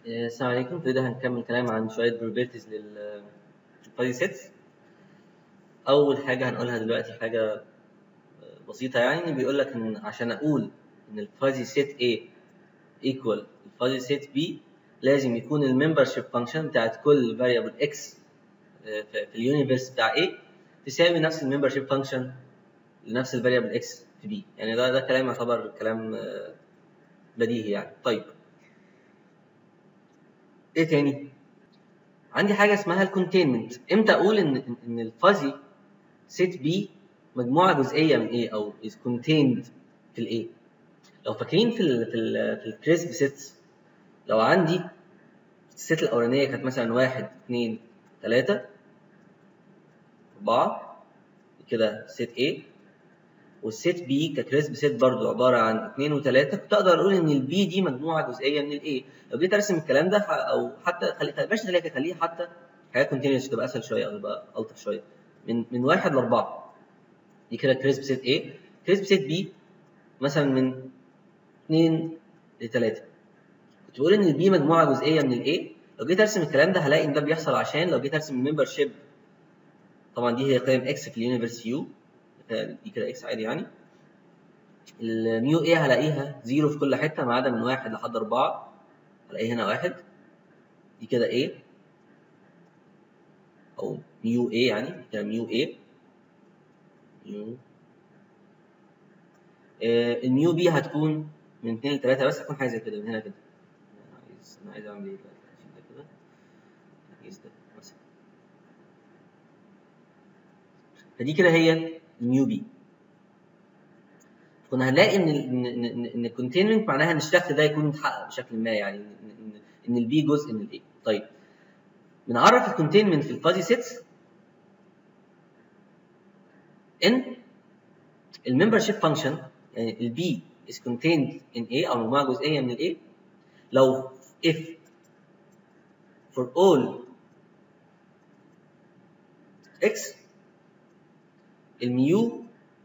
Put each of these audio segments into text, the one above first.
آه، السلام عليكم في ده هنكمل كلام عن شوية properties لل fuzzy sets أول حاجة هنقولها دلوقتي حاجة آه، بسيطة يعني إن بيقول لك إن عشان أقول إن ال fuzzy set A equal ال fuzzy set B لازم يكون ال membership function بتاعت كل variable x آه، في في اليونيفرس بتاع A تساوي نفس ال membership function لنفس ال variable x في B يعني ده ده كلام يعتبر كلام آه، بديهي يعني طيب ايه تاني عندي حاجه اسمها الكونتينمنت امتى اقول ان ان الفازي سيت بي مجموعه جزئيه من ايه او is contained في الايه لو فاكرين في ال في ال في الكريسب سيتس لو عندي الست الاولانيه كانت مثلا واحد اثنين ثلاثة أربعة كده سيت A والسيت بي ككريسب سيت برضو عبارة عن اثنين وثلاثة كنت أقدر أقول إن البي دي مجموعة جزئية من الA لو جيت أرسم الكلام ده ح- أو حتى خلي بلاش خليها خليه حتى حاجة كونتينوس تبقى أسهل شوية أو تبقى ألطف شوية من من واحد لأربعة دي كده كريسب سيت A كريسب سيت B مثلا من اثنين لثلاثة كنت بقول إن البي مجموعة جزئية من الA لو جيت أرسم الكلام ده هلاقي إن ده بيحصل عشان لو جيت أرسم الممبر شيب طبعا دي هي قيم اكس في اليونيفرس يو دي كده اكس عادي يعني الميو ايه هلاقيها زيرو في كل حته ما عدا من واحد لحد اربعه هلاقي هنا واحد دي كده ايه او ميو ايه يعني دي كده ميو ايه ميو آه الميو بي هتكون من اثنين لثلاثه بس هتكون حاجه زي كده من هنا كده انا عايز انا عايز اعمل ايه دلوقتي هشيل ده كده عايز ده مثلا فدي كده هي الميو بي كنا هنلاقي ان ال- ان ان ان ان الكونتينمنت معناها ان الشكل ده يكون متحقق بشكل ما يعني ان ان ان البي جزء من الاي طيب بنعرف الكونتينمنت في الفازي سيتس ان الممبرشيب فانكشن يعني البي is contained in A او مجموعه جزئيه من الاي لو if for all x الميو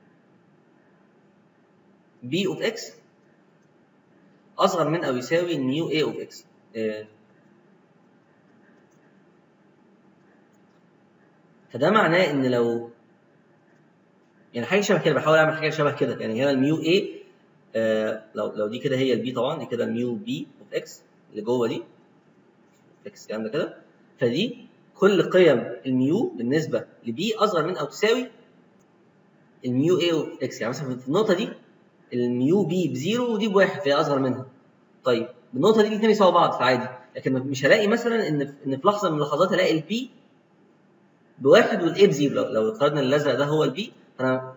b of x اصغر من او يساوي الميو a of x آه، فده معناه ان لو يعني حاجه شبه كده بحاول اعمل حاجه شبه كده يعني هنا الميو a آه لو لو دي كده هي البي طبعا دي كده الميو b of x اللي جوه دي x جامده كده فدي كل قيم الميو بالنسبه لبي اصغر من او تساوي الميو a of x يعني مثلا في النقطه دي الميو بي بزيرو ودي بواحد فهي اصغر منها طيب النقطه دي الاثنين يساووا بعض فعادي لكن مش هلاقي مثلا ان ان في لحظه من اللحظات الاقي البي بواحد والاي بزيرو لو لو افترضنا الازرق ده هو البي فانا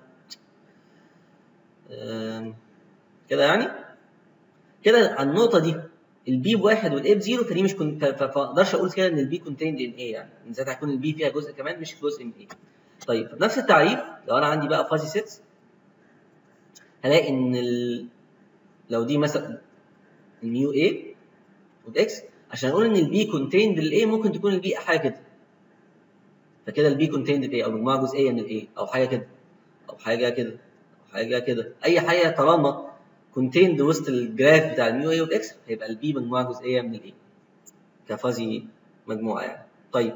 آم، كده يعني كده على النقطه دي البي بواحد والاي بزيرو فدي مش كنت فما اقدرش اقول كده ان البي كونتيند ان اي يعني ان ساعتها هيكون البي فيها جزء كمان مش جزء من اي طيب نفس التعريف لو انا عندي بقى فازي سيتس هلاقي ان ال... لو دي مثلا الميو اي والاكس عشان اقول ان البي كونتيند الاي ممكن تكون البي حاجه كده فكده البي كونتيند الاي او مجموعه جزئيه من الاي او حاجه كده او حاجه كده او حاجه كده اي حاجه طالما كونتيند وسط الجراف بتاع الميو اي والاكس هيبقى البي مجموعه جزئيه من الاي كفازي مجموعه يعني طيب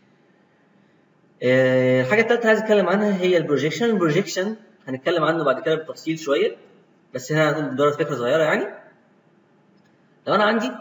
آه، الحاجه الثالثه عايز اتكلم عنها هي البروجيكشن البروجيكشن هنتكلم عنه بعد كده بالتفصيل شويه بس هنا هنقول مجرد فكره صغيره يعني لو انا عندي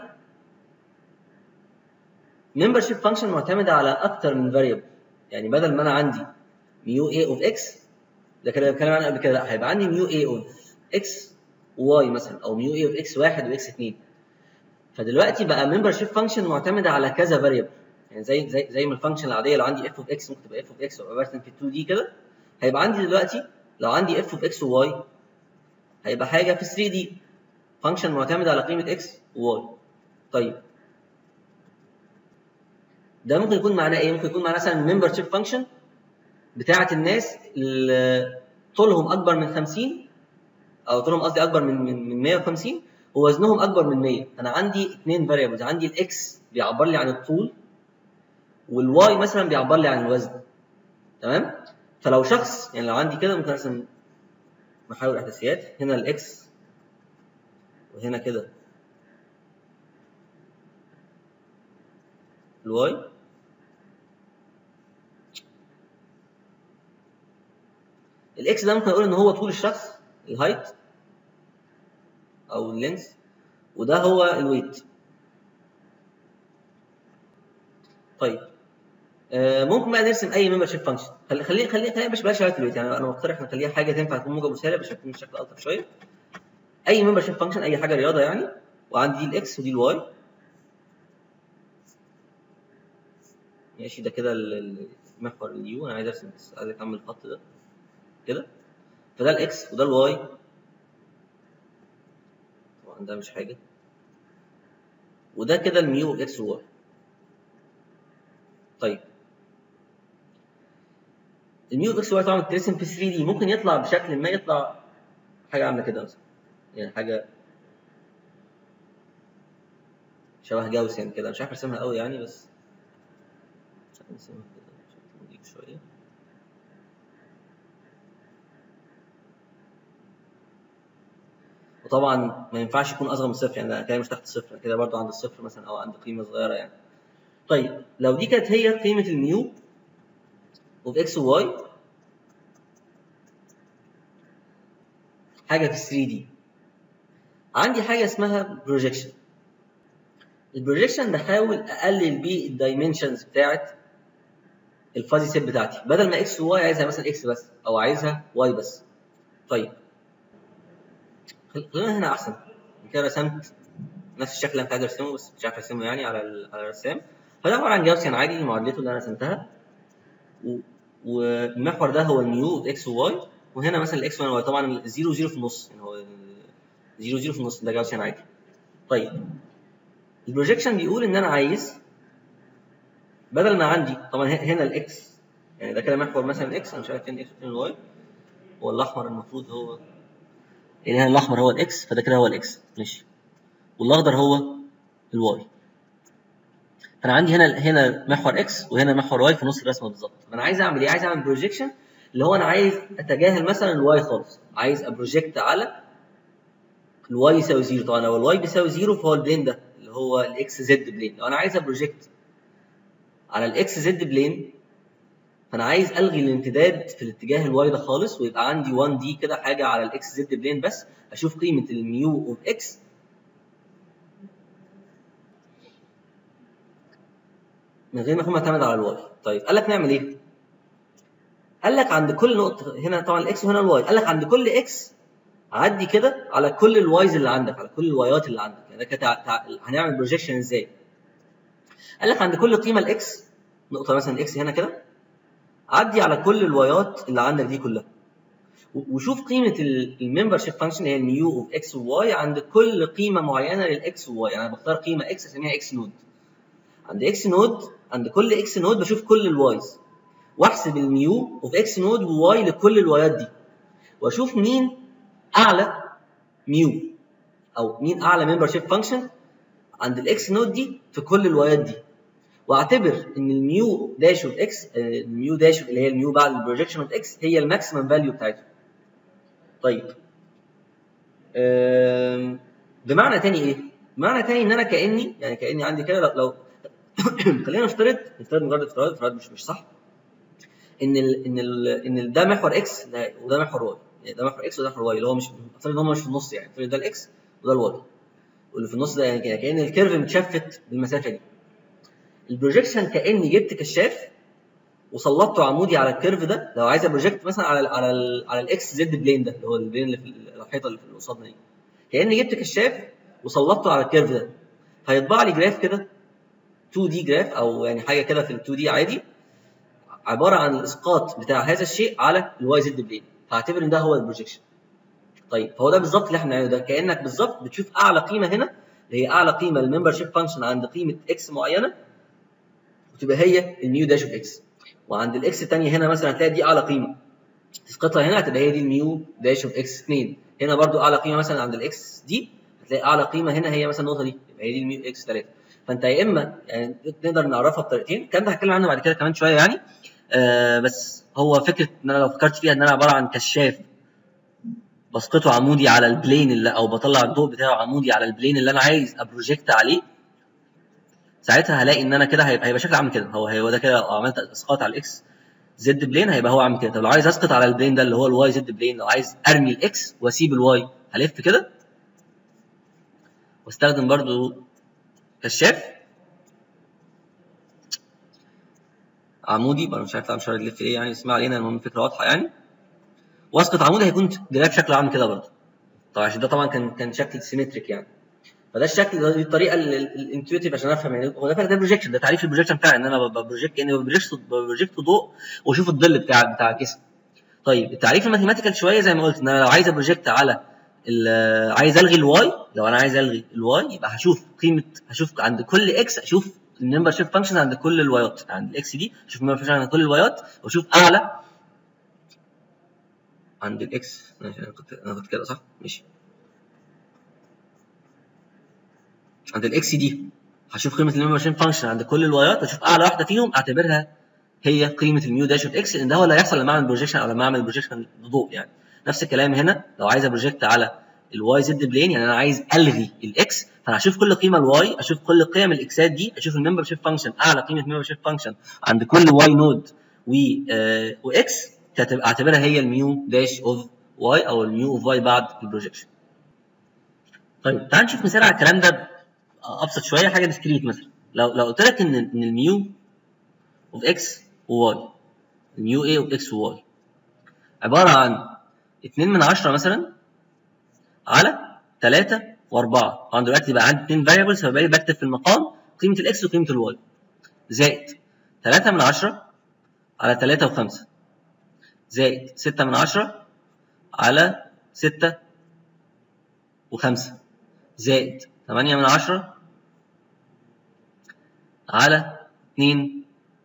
membership function معتمده على اكتر من variable يعني بدل ما انا عندي ميو a of x ده كده بتكلم عنه قبل كده لا هيبقى عندي ميو a of x و y مثلا او ميو a of x 1 و x 2 فدلوقتي بقى membership function معتمده على كذا variable يعني زي زي زي ما الفانكشن العاديه لو عندي f of x ممكن تبقى f of x وابقى برسم في 2 دي كده هيبقى عندي دلوقتي لو عندي f of x و y هيبقى حاجه في 3 دي فانكشن معتمده على قيمه x و y طيب ده ممكن يكون معناه ايه؟ ممكن يكون معناه مثلا membership function بتاعه الناس اللي طولهم اكبر من 50 او طولهم قصدي اكبر من من من 150 ووزنهم اكبر من 100 انا عندي اثنين فاريبلز عندي الاكس بيعبر لي عن الطول والواي مثلا بيعبر لي عن الوزن تمام فلو شخص يعني لو عندي كده ممكن ارسم محاور احداثيات هنا الاكس وهنا كده الواي الاكس ده ممكن اقول ان هو طول الشخص الهايت او اللينس وده هو الويت طيب آه ممكن بقى نرسم اي ممبر شيب فانكشن خلي خلي خلي خلي مش بلاش الويت يعني انا مقترح نخليها حاجه تنفع تكون موجب وسالب بس هتكون بشكل الطف شويه اي ممبر شيب فانكشن اي حاجه رياضه يعني وعندي دي الاكس ودي الواي ماشي ده كده المحور اليو انا عايز ارسم بس عايز اكمل الخط ده كده فده الاكس وده الواي طبعا ده مش حاجه وده كده الميو اكس وواي طيب الميو اكس واي طبعا بترسم في 3 دي ممكن يطلع بشكل ما يطلع حاجه عامله كده مثلا يعني حاجه شبه جاوسيان كده مش عارف ارسمها قوي يعني بس نرسمها كده بشكل نضيف شويه وطبعا ما ينفعش يكون اصغر من صفر يعني انا كده مش تحت الصفر كده برضو عند الصفر مثلا او عند قيمه صغيره يعني طيب لو دي كانت هي قيمه الميو اوف اكس وواي حاجه في 3 دي عندي حاجه اسمها بروجيكشن البروجيكشن بحاول اقلل بيه الدايمنشنز بتاعت الفازي سيت بتاعتي بدل ما اكس وواي عايزها مثلا اكس بس او عايزها واي بس طيب خلينا هنا احسن كده رسمت نفس الشكل اللي انا عايز ارسمه بس مش عارف ارسمه يعني على على الرسام فده عباره عن جاوسيان عادي معادلته اللي انا رسمتها و... والمحور ده هو الميو اكس وواي وهنا مثلا الاكس واي طبعا الزيرو زيرو في النص يعني هو زيرو زيرو في النص ده جاوسيان عادي طيب البروجيكشن بيقول ان انا عايز بدل ما عندي طبعا هنا الاكس يعني ده كده محور مثلا الاكس انا مش عارف فين الاكس وفين الواي هو الاحمر المفروض هو يعني هنا الاحمر هو الاكس فده كده هو الاكس ماشي والاخضر هو الواي فانا عندي هنا هنا محور اكس وهنا محور واي في نص الرسمه بالظبط فانا عايز اعمل ايه عايز اعمل بروجيكشن اللي هو انا عايز اتجاهل مثلا الواي خالص عايز ابروجيكت على الواي يساوي زيرو طبعا لو الواي بيساوي زيرو فهو البلين ده اللي هو الاكس زد بلين لو انا عايز ابروجيكت على الاكس زد بلين فانا عايز الغي الامتداد في الاتجاه الواي ده خالص ويبقى عندي 1 دي كده حاجه على الاكس زد بلين بس اشوف قيمه الميو اوف اكس من غير ما اكون معتمد على الواي طيب قال لك نعمل ايه قال لك عند كل نقطه هنا طبعا الاكس وهنا الواي قال لك عند كل اكس عدي كده على كل الوايز اللي عندك على كل الوايات اللي عندك يعني ده كده هنعمل بروجيكشن ازاي قال لك عند كل قيمه الاكس نقطه مثلا اكس هنا كده عدي على كل الوايات اللي عندك دي كلها وشوف قيمه الممبر شيب فانكشن اللي هي الميو اوف اكس وواي عند كل قيمه معينه للاكس وواي يعني انا بختار قيمه اكس اسميها اكس نود عند اكس نود عند كل اكس نود بشوف كل الوايز واحسب الميو اوف اكس نود وواي لكل الوايات دي واشوف مين اعلى ميو او مين اعلى ممبر شيب فانكشن عند الاكس نود دي في كل الوايات دي واعتبر ان الميو داش اوف اكس الميو داش اللي هي الميو بعد البروجيكشن اوف اكس هي الماكسيمم فاليو بتاعته طيب بمعنى تاني ايه بمعنى تاني ان انا كاني يعني كاني عندي كده لو, لو خلينا نفترض نفترض مجرد افتراض افتراض مش مش صح ان ال ان ال ان ده محور اكس وده محور واي يعني ده محور اكس وده محور واي اللي هو مش افترض ان هم مش في النص يعني افترض ده الاكس وده الواي واللي في النص ده يعني كان الكيرف متشفت بالمسافه دي البروجيكشن كاني جبت كشاف وسلطته عمودي على الكيرف ده لو عايز ابروجكت مثلا على ال على ال على الاكس زد بلين ده اللي هو البلين اللي في الحيطه اللي في قصادنا دي كاني جبت كشاف وسلطته على الكيرف ده هيطبع لي جراف كده 2 دي جراف او يعني حاجه كده في ال 2 دي عادي عباره عن الاسقاط بتاع هذا الشيء على الواي زد بلين فاعتبر ان ده هو البروجيكشن طيب فهو ده بالظبط اللي احنا بنعمله ده كانك بالظبط بتشوف اعلى قيمه هنا اللي هي اعلى قيمه للممبر شيب فانكشن عند قيمه اكس معينه وتبقى هي الميو داش اوف اكس وعند الاكس الثانيه هنا مثلا هتلاقي دي اعلى قيمه تسقطها هنا هتبقى هي دي الميو داش اوف اكس 2 هنا برضو اعلى قيمه مثلا عند الاكس دي هتلاقي اعلى قيمه هنا هي مثلا النقطه دي يبقى هي دي الميو اكس 3 فانت يا اما يعني نقدر نعرفها بطريقتين الكلام ده هتكلم عنه بعد كده كمان شويه يعني آه بس هو فكره ان انا لو فكرت فيها ان انا عباره عن كشاف بسقطه عمودي على البلين اللي او بطلع الضوء بتاعه عمودي على البلين اللي انا عايز ابروجكت عليه ساعتها هلاقي ان انا كده هيبقى هيبقى شكل عامل كده هو هو ده كده لو عملت اسقاط على الاكس زد بلين هيبقى هو عامل كده طب لو عايز اسقط على البلين ده اللي هو الواي زد بلين لو عايز ارمي الاكس واسيب الواي هلف كده واستخدم برضو كشاف عمودي انا مش عارف لا مش عارف يلف ايه يعني اسمع علينا المهم الفكره واضحه يعني واسقط عمودي هيكون جراب شكله عامل كده برضه طبعا عشان ده طبعا كان كان شكل سيمتريك يعني فده الشكل دي الطريقه الانتويتيف عشان افهم يعني هو ده ده بروجيكشن ده تعريف البروجيكشن فعلا ان انا بروجيكت كاني بروجيكت بروجيكت ضوء واشوف الظل بتاع بتاع الجسم طيب التعريف الماثيماتيكال شويه زي ما قلت ان انا لو عايز بروجيكت على عايز الغي الواي لو انا عايز الغي الواي يبقى هشوف قيمه هشوف عند كل اكس اشوف الممبر شيب فانكشن عند كل الوايات عند الاكس دي اشوف الممبر فانكشن عند كل الوايات واشوف اعلى عند الاكس ماشي انا كنت انا كنت كده صح ماشي عند الاكس دي هشوف قيمه الممبر شيب فانكشن عند كل الوايات واشوف اعلى واحده فيهم اعتبرها هي قيمه الميو داش اوف اكس لان ده هو اللي هيحصل لما اعمل بروجيكشن او لما اعمل بروجيكشن بضوء يعني نفس الكلام هنا لو عايز بروجيكت على الواي زد بلين يعني انا عايز الغي الاكس فانا هشوف كل قيمه الواي اشوف كل قيم الاكسات دي اشوف الممبر شيب فانكشن اعلى قيمه ممبر شيب فانكشن عند كل واي نود و آه واكس اعتبرها هي الميو داش اوف واي او الميو اوف واي بعد البروجيكشن طيب تعال نشوف مثال على الكلام ده ابسط شويه حاجه ديسكريت مثلا لو لو قلت لك ان ان الميو اوف اكس وواي الميو اي اوف اكس وواي عباره عن 2 من 10 مثلا على 3 و4 طبعا دلوقتي بقى عندي 2 فاريبلز فبقى بكتب في المقام قيمه الاكس وقيمه الواي زائد 3 من 10 على 3 و5 زائد 6 من 10 على 6 و5 زائد 8 من 10 على 2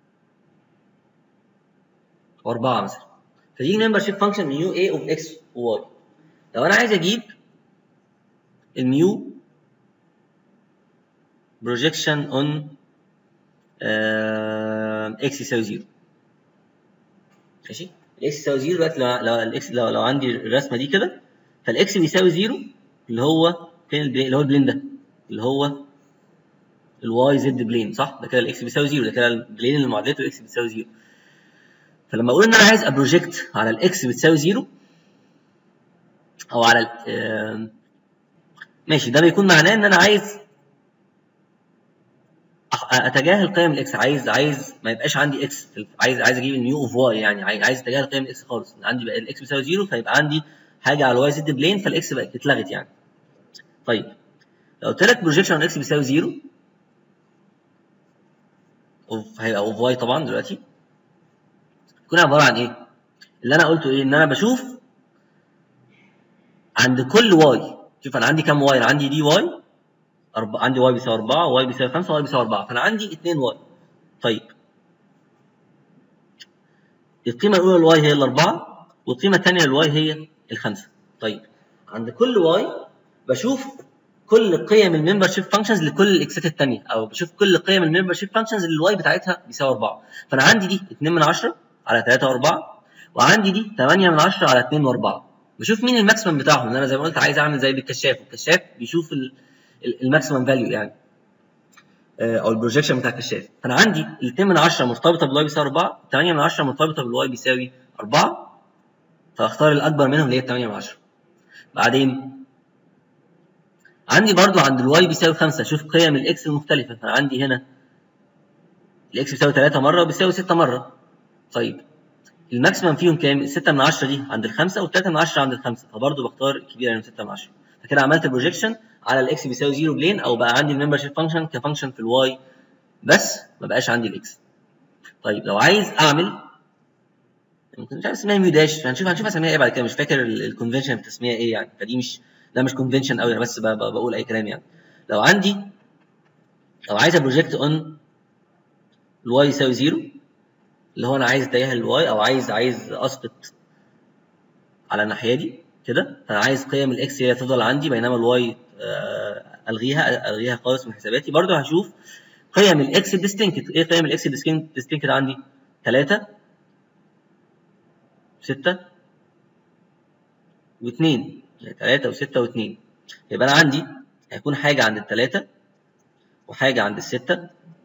و4 مثلا فدي الممبر شيب فانكشن ميو اي اوف اكس وواي لو انا عايز اجيب الميو بروجيكشن اون اكس يساوي 0 ماشي الاكس يساوي 0 دلوقتي لو لو الاكس لو, لو عندي الرسمه دي كده فالاكس بيساوي 0 اللي هو فين البلين اللي هو البلين ده اللي هو الواي زد بلين صح ده كده الاكس بيساوي 0 ده كده البلين اللي معادلته الاكس بتساوي 0 فلما اقول ان انا عايز ابروجكت على الاكس بتساوي 0 او على ال ماشي ده بيكون معناه ان انا عايز اتجاهل قيم الاكس عايز عايز ما يبقاش عندي اكس عايز عايز اجيب الميو اوف واي يعني عايز اتجاهل قيم الاكس خالص عندي بقى الاكس بيساوي 0 فيبقى عندي حاجه على الواي زد بلين فالاكس بقت اتلغت يعني طيب لو قلت لك بروجيكشن على الاكس بيساوي 0 اوف هيبقى اوف واي طبعا دلوقتي يكون عباره عن ايه؟ اللي انا قلته ايه؟ ان انا بشوف عند كل واي شوف انا عندي كام واي؟ انا عندي دي واي أربعة عندي واي بيساوي 4 واي بيساوي 5 واي بيساوي 4 فانا عندي 2 واي طيب القيمه الاولى للواي هي الاربعه والقيمه الثانيه للواي هي الخمسه طيب عند كل واي بشوف كل قيم الممبر شيب فانكشنز لكل الاكسات الثانيه او بشوف كل قيم الممبر شيب فانكشنز اللي الواي بتاعتها بيساوي 4 فانا عندي دي 2 من 10 على 3 و4 وعندي دي 8 من 10 على 2 و4 بشوف مين الماكسيمم بتاعهم ان انا زي ما قلت عايز اعمل زي بالكشاف والكشاف بيشوف الماكسيمم فاليو يعني او البروجيكشن بتاع الكشاف فانا عندي ال 2 من 10 مرتبطه بالواي بيساوي 4 8 من 10 مرتبطه بالواي بيساوي 4 فاختار الاكبر منهم اللي هي 8 من 10 بعدين عندي برضو عند الواي بيساوي 5 اشوف قيم الاكس المختلفه فانا عندي هنا الاكس بيساوي 3 مره وبيساوي 6 مره طيب الماكسيمم فيهم كام 6 من 10 دي عند الخمسه و3 من 10 عند الخمسه فبرضو بختار الكبيره من 6 من 10 فكده عملت البروجيكشن على الاكس بيساوي 0 بلين او بقى عندي الممبر شيب فانكشن كفانكشن في الواي بس ما بقاش عندي الاكس طيب لو عايز اعمل مش عارف اسمها ميو داش هنشوف هنشوف اسميها ايه بعد كده مش فاكر الكونفنشن في تسميها ايه يعني فدي مش ده مش كونفنشن قوي انا بس بقول اي كلام يعني لو عندي لو عايز بروجكت اون الواي يساوي 0 اللي هو انا عايز اتجاه الواي او عايز عايز اسقط على الناحيه دي كده فانا عايز قيم الاكس هي تفضل عندي بينما الواي الغيها الغيها خالص من حساباتي برضو هشوف قيم الاكس ديستنكت ايه قيم الاكس ديستنكت عندي 3 6 و2 يعني 3 و6 و2 يبقى انا عندي هيكون حاجه عند الثلاثه وحاجه عند السته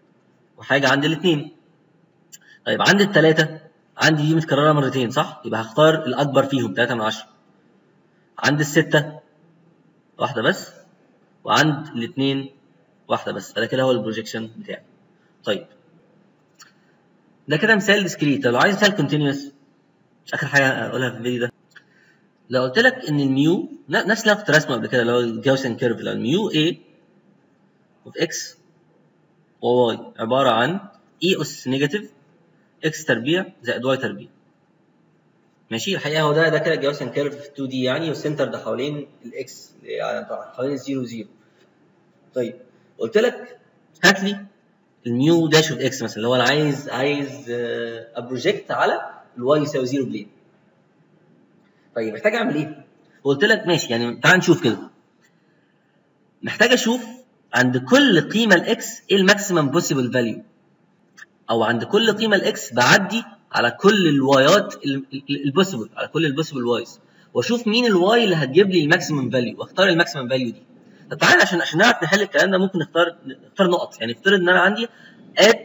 وحاجه عند الاثنين طيب عند الثلاثه عندي دي متكرره مرتين صح يبقى هختار الاكبر فيهم 3 من 10 عند السته واحده بس وعند الاثنين واحده بس فده كده هو البروجيكشن بتاعي طيب ده كده مثال ديسكريت لو عايز مثال كونتينوس اخر حاجه اقولها في الفيديو ده لو قلت لك ان الميو نفس اللي انا كنت راسمه قبل كده اللي هو الجاوسن كيرف لو الميو A اوف اكس وواي عباره عن اي اس نيجاتيف اكس تربيع زائد واي تربيع ماشي الحقيقه هو ده ده كده الجاوسن كيرف 2 دي يعني والسنتر ده حوالين الاكس يعني حوالين الزيرو زيرو طيب قلت لك هات لي الميو داش اوف اكس مثلا اللي هو انا عايز عايز ابروجكت على الواي يساوي زيرو بلين طيب محتاج اعمل ايه؟ قلت لك ماشي يعني تعال نشوف كده محتاج اشوف عند كل قيمه الاكس ايه الماكسيمم بوسيبل فاليو او عند كل قيمه الاكس بعدي على كل الوايات البوسيبل على كل البوسيبل وايز واشوف مين الواي اللي هتجيب لي الماكسيمم فاليو واختار الماكسيمم فاليو دي طب تعالى عشان عشان نعرف نحل الكلام ده ممكن نختار نختار نقط يعني افترض ان انا عندي ات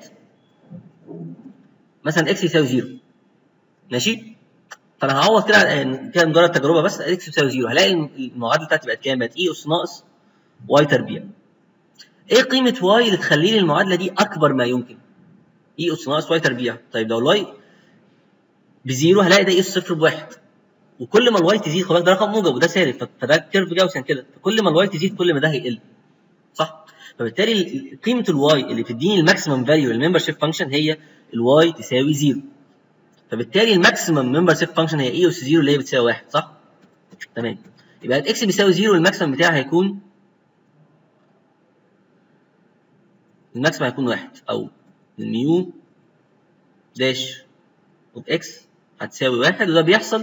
مثلا اكس يساوي زيرو ماشي فانا هعوض كده كده مجرد تجربه بس اكس يساوي زيرو هلاقي المعادله بتاعتي بقت كام؟ بقت اي اس ناقص واي تربيع ايه قيمه واي اللي تخلي لي المعادله دي اكبر ما يمكن؟ اي اس ناقص واي تربيع طيب لو الواي بزيرو هلاقي ده اي اس صفر بواحد وكل ما الواي تزيد خد ده رقم موجب وده سالب فده كيرف جاوسن كده فكل ما الواي تزيد كل ما ده هيقل صح فبالتالي قيمه الواي اللي بتديني الماكسيمم فاليو للممبر شيب فانكشن هي الواي تساوي زيرو فبالتالي الماكسيمم ممبر شيب فانكشن هي اي اس زيرو اللي هي بتساوي واحد صح تمام يبقى الاكس بيساوي زيرو الماكسيمم بتاعها هيكون الماكسيمم هيكون واحد او الميو داش اوف اكس هتساوي واحد وده بيحصل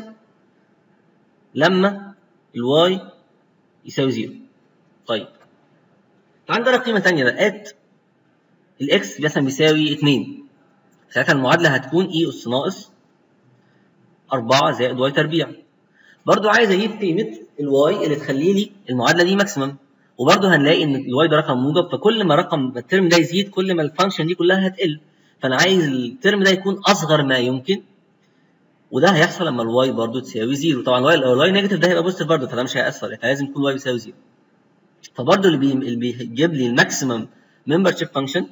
لما الواي يساوي زيرو طيب تعال نجرب قيمه ثانيه بقى ات الاكس مثلا بيساوي 2 ساعتها المعادله هتكون اي اس ناقص 4 زائد واي تربيع برضو عايز اجيب قيمه الواي اللي تخلي لي المعادله دي ماكسيمم وبرضو هنلاقي ان الواي ده رقم موجب فكل ما رقم الترم ده يزيد كل ما الفانكشن دي كلها هتقل فانا عايز الترم ده يكون اصغر ما يمكن وده هيحصل لما الواي برضو تساوي زيرو طبعا الواي لو الواي نيجاتيف ده هيبقى بوزيتيف برضو فده مش هيأثر فلازم يكون الواي بيساوي زيرو فبرضو اللي, بي... اللي بيجيب لي الماكسيمم ممبر شيب فانكشن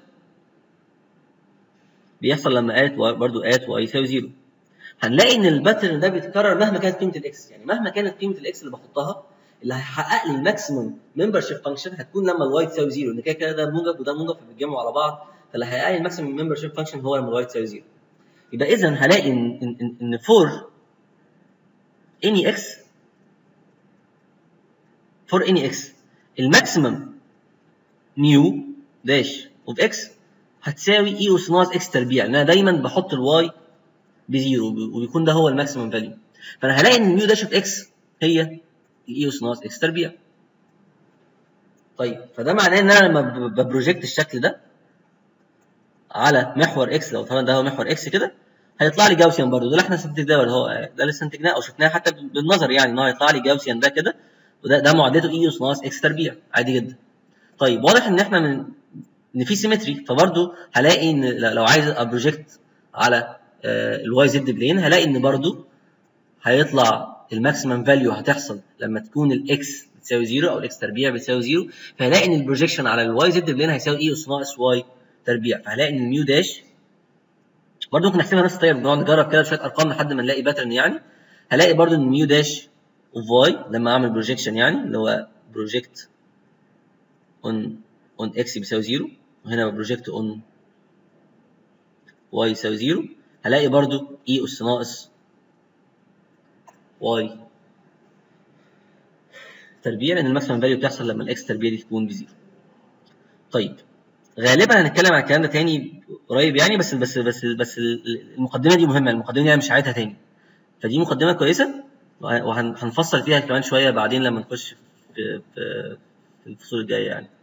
بيحصل لما ات برضو ات واي يساوي زيرو هنلاقي ان الباترن ده بيتكرر مهما كانت قيمه الاكس يعني مهما كانت قيمه الاكس اللي بحطها اللي هيحقق لي الماكسيمم ممبر شيب فانكشن هتكون لما الواي تساوي زيرو ان كده كده ده موجب وده موجب فبيتجمعوا على بعض فاللي هيحقق لي الماكسيمم ممبر شيب فانكشن هو لما الواي تساوي زيرو يبقى اذا هلاقي ان ان ان فور اني اكس فور اني اكس الماكسيمم ميو داش اوف اكس هتساوي اي اس ناقص اكس تربيع لان انا دايما بحط الواي بزيرو وبيكون ده هو الماكسيمم فاليو فانا هلاقي ان الميو داش اوف اكس هي الاي اس ناقص اكس تربيع طيب فده معناه ان انا لما ببروجكت الشكل ده على محور اكس لو طبعا ده هو محور اكس كده هيطلع لي جاوسيان برضه ده اللي احنا استنتجناه اللي هو ده اللي استنتجناه او شفناه حتى بالنظر يعني ان هو هيطلع لي جاوسيان ده كده وده ده معادلته اي اس ناقص اكس تربيع عادي جدا طيب واضح ان احنا من ان في سيمتري فبرضه هلاقي ان لو عايز ابروجكت على الواي زد بلين هلاقي ان برضه هيطلع الماكسيمم فاليو هتحصل لما تكون الاكس بتساوي زيرو او الاكس تربيع بتساوي زيرو فهلاقي ان البروجيكشن على الواي زد بلين هيساوي اي اس ناقص واي تربيع فهلاقي ان الميو داش برضه ممكن نحسبها نفس الطريقه بنقعد نجرب كده بشويه ارقام لحد ما نلاقي باترن يعني هلاقي برضه ان الميو داش اوف واي لما اعمل بروجيكشن يعني اللي هو بروجكت اون اون اكس بيساوي زيرو وهنا بروجكت اون واي يساوي زيرو هلاقي برضو اي اس ناقص واي تربيع لان الماكسيمم فاليو بتحصل لما الاكس تربيع دي تكون بزيرو طيب غالبا هنتكلم عن الكلام ده تاني قريب يعني بس بس بس بس المقدمه دي مهمه المقدمه دي انا مش عايزها تاني فدي مقدمه كويسه وهنفصل فيها كمان شويه بعدين لما نخش في في الفصول الجايه يعني